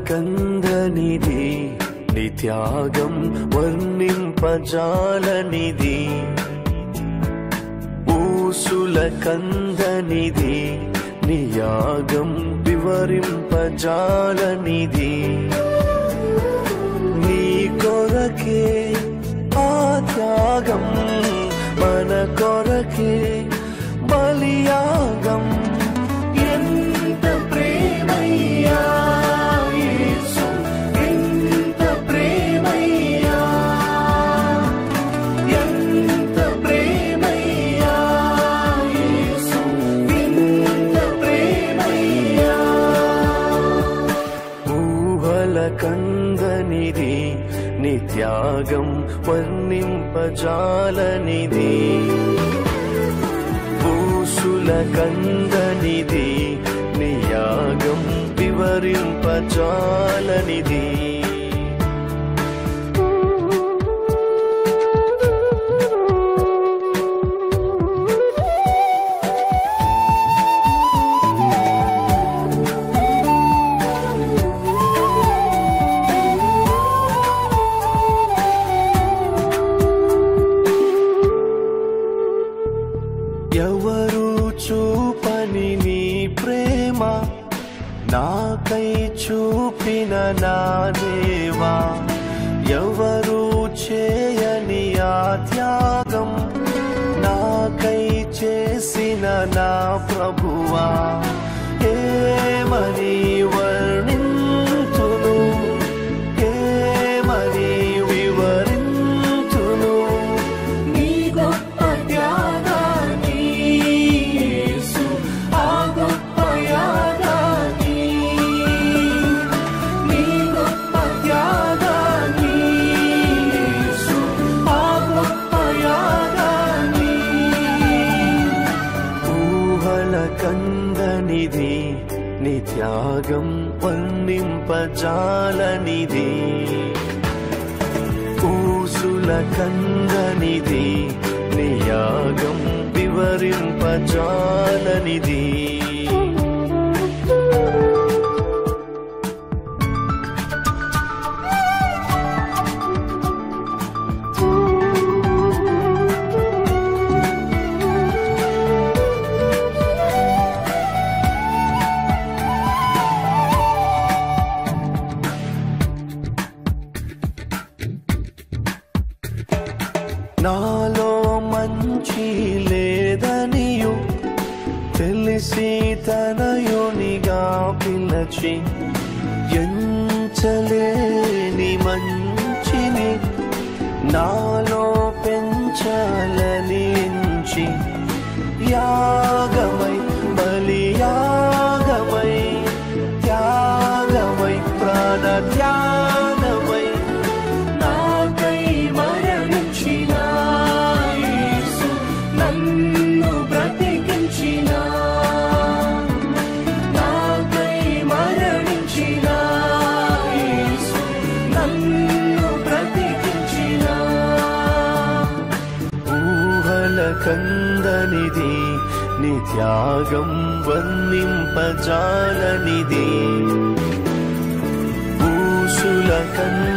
కందనిది నీ త్యాగం వర్ణింపజాలనిది ఊసుల కందనిది నీ యాగం వివరింపజాలనిది నీ కొరకే ఆ త్యాగం మన కొరకే బలియాగం ఎంత ప్రేమయ్యా యేసు, ఎంత ప్రేమయ్యా ఎంత ప్రేమయ్యా యేసు, ఎంత ప్రేమయ్యా ఊహల కందనిది నీ త్యాగం వర్ణింపజాలనిది పూసుల కందనిది నీ యాగం వివరింపజాలనిది ఎవరు చూపని నీ ప్రేమ నాకై చూపిన నా దేవా ఎవరు చేయని ఆ త్యాగం నాకై చేసిన నా ప్రభువా ఏమని వర్ణింతును ఏమని వివరింతును నీ గొప్ప త్యాగాన్ని యేసు, ఆ గొప్ప యాగాన్ని నీ గొప్ప త్యాగాన్ని యేసు, ఆ గొప్ప యాగాన్ని ఊహల కందనిది నీ త్యాగం వర్ణింపజాలనిది ఊసుల కందనిది నీ యాగం వివరింపజాలనిది నాలో మంచి లేదనియు తెలిసి తనయునిగా పిలచి ఎంచలేని మంచిని నాలో పెంచాలని ఎంచి యాగమై బలియాగమై త్యాగమై ప్రాణ త్యాగమై నాకై మరణించిన యేసు నన్ను బ్రతికించిన నాకై మరణించిన యేసు నన్ను బ్రతికించిన ఊహల కందనిది నీ త్యాగం వర్ణింపజాలనిది ఊసుల కంద